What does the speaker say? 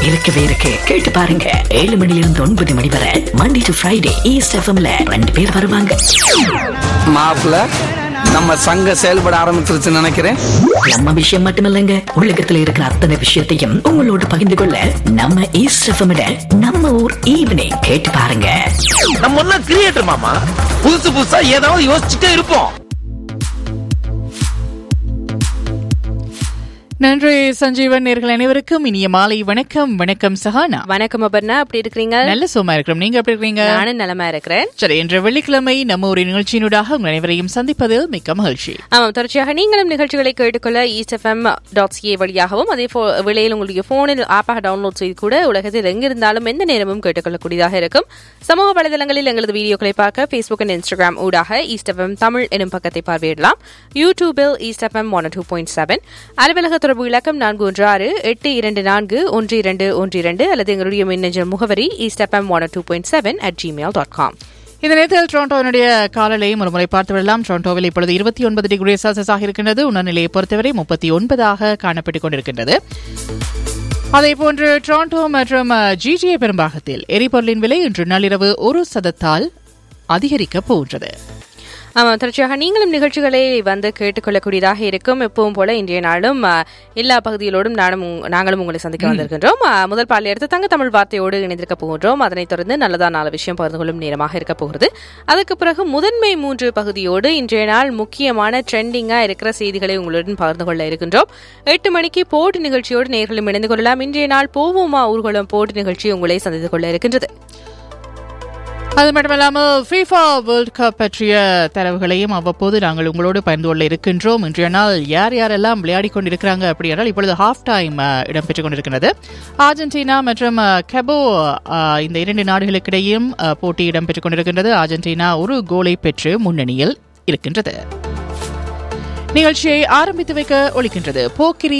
இருக்கவே இருக்கு கேட்டு பாருங்க ஏழு மணில இருந்து ஒன்பது மணி வரை மண்டே டு ஃப்ரைடே ஈஸ்ட் எஃப்எம்ல ரெண்டு பேர் வருவாங்க மாப்பிள்ள நம்ம சங்கம் செயல்பட ஆரம்பிச்சிருச்சுன்னு நினைக்கிறேன் நம்ம விஷயம் மட்டுமில்லைங்க உலகத்துல இருக்கிற அத்தனை விஷயத்தையும் உங்களோட பகிர்ந்து கொள்ள நம்ம ஈஸ்ட் எஃப்எம் நம்ம ஊர் ஈவினிங் கேட்டு பாருங்க நம்ம எல்லாம் கிரியேட்டர் மாமா புதுசு புதுசா ஏதாவது யோசிச்சுட்டே இருப்போம் நன்றி சஞ்சீவன் நேர்கள் அனைவருக்கும் இனிய மாலை வணக்கம் வணக்கம் சஹானா வணக்கம் அபர்ணா அப்படி இருக்கிறீங்க நல்ல சும்மா இருக்கிறோம் நீங்க எப்படி இருக்கீங்க நானும் நலமா இருக்கிறேன் சரி இன்று வெள்ளிக்கிழமை நம்ம ஒரு நிகழ்ச்சியினூடாக உங்கள் அனைவரையும் சந்திப்பதில் மிக்க மகிழ்ச்சி ஆமாம் தொடர்ச்சியாக நீங்களும் நிகழ்ச்சிகளை கேட்டுக்கொள்ள ஈஸ்ட் எஃப்எம் டாட் சிஏ வழியாகவும் அதே போ வேளையில் உங்களுக்கு போனில் ஆப்பாக டவுன்லோட் செய்து கூட உலகத்தில் எங்கிருந்தாலும் எந்த நேரமும் கேட்டுக்கொள்ளக்கூடியதாக இருக்கும் சமூக வலைதளங்களில் எங்களது வீடியோக்களை பார்க்க ஃபேஸ்புக் அண்ட் இன்ஸ்டாகிராம் ஊடாக ஈஸ்ட் எஃப்எம் தமிழ் எனும் பக்கத்தை பார்வையிடலாம் யூடியூபில் east FM one two point seven அலுவலக தொடர்பு இலக்கம் நான்கு ஒன்று ஆறு எட்டு இரண்டு நான்கு ஒன்று இரண்டு ஒன்று இரண்டு அல்லது எங்களுடைய மின்னஞ்சல் முகவரி east FM one two point seven at Gmail dot com இந்த நேரத்தில் டொரண்டோவினுடைய காலநிலையும் ஒரு முறை பார்த்து விடலாம் டொரண்டோவில் இப்பொழுது இருபத்தி ஒன்பது டிகிரி செல்சியஸ் ஆக இருக்கின்றது உணர்நிலையை பொறுத்தவரை முப்பத்தி ஒன்பதாக காணப்பட்டுக் கொண்டிருக்கின்றது அதே போன்று டொரண்டோ மற்றும் ஜிஜிஏ பெரும்பாகத்தில் எரிபொருளின் விலை இன்று நள்ளிரவு ஒரு சதத்தால் அதிகரிக்கப் போகின்றது ஆமாம் தொடர்ச்சியாக நீங்களும் நிகழ்ச்சிகளை வந்து கேட்டுக்கொள்ளக்கூடியதாக இருக்கும் எப்பவும் போல இன்றைய நாளும் ஆ, எல்லா பகுதிகளோடும் நானும் உங்- நாங்களும் உங்களை சந்திக்க வந்திருக்கின்றோம் ஆ, முதல் பாடலை எடுத்து தங்க தமிழ் வார்த்தையோடு இணைந்திருக்க போகின்றோம் அதனைத் தொடர்ந்து நல்லதா நாலு விஷயம் பகிர்ந்து கொள்ளும் நேரமாக இருக்க போகிறது அதுக்கு பிறகு முதன்மை மூன்று பகுதியோடு இன்றைய நாள் முக்கியமான ட்ரெண்டிங்கா இருக்கிற செய்திகளை உங்களுடன் பகிர்ந்து கொள்ள இருக்கின்றோம் எட்டு மணிக்கு போட்டி நிகழ்ச்சியோடு நேர்களும் இணைந்து கொள்ளலாம் இன்றைய நாள் போவோமா ஊர்வலம் போட்டி நிகழ்ச்சி உங்களை சந்தித்துக் கொள்ள இருக்கின்றது அது மட்டுமல்லாமல் ஃபீஃபா வேர்ல்ட் கப் பற்றிய தரவுகளையும் அவ்வப்போது நாங்கள் உங்களோடு பகிர்ந்து கொள்ள இருக்கின்றோம் இன்றைய நாள் யார் யாரெல்லாம் விளையாடிக் கொண்டிருக்கிறாங்க அப்படி என்றால் இப்பொழுது ஹாஃப் டைம் இடம்பெற்றுக் கொண்டிருக்கிறது அர்ஜென்டினா மற்றும் அஹ், கெபோ அஹ், இந்த இரண்டு நாடுகளுக்கிடையும் அஹ், போட்டி இடம்பெற்றுக் கொண்டிருக்கின்றது அர்ஜென்டினா ஒரு கோலை பெற்று முன்னணியில் இருக்கின்றது நிகழ்ச்சியை ஆரம்பித்து வைக்க ஒழிக்கின்றது போக்கிரி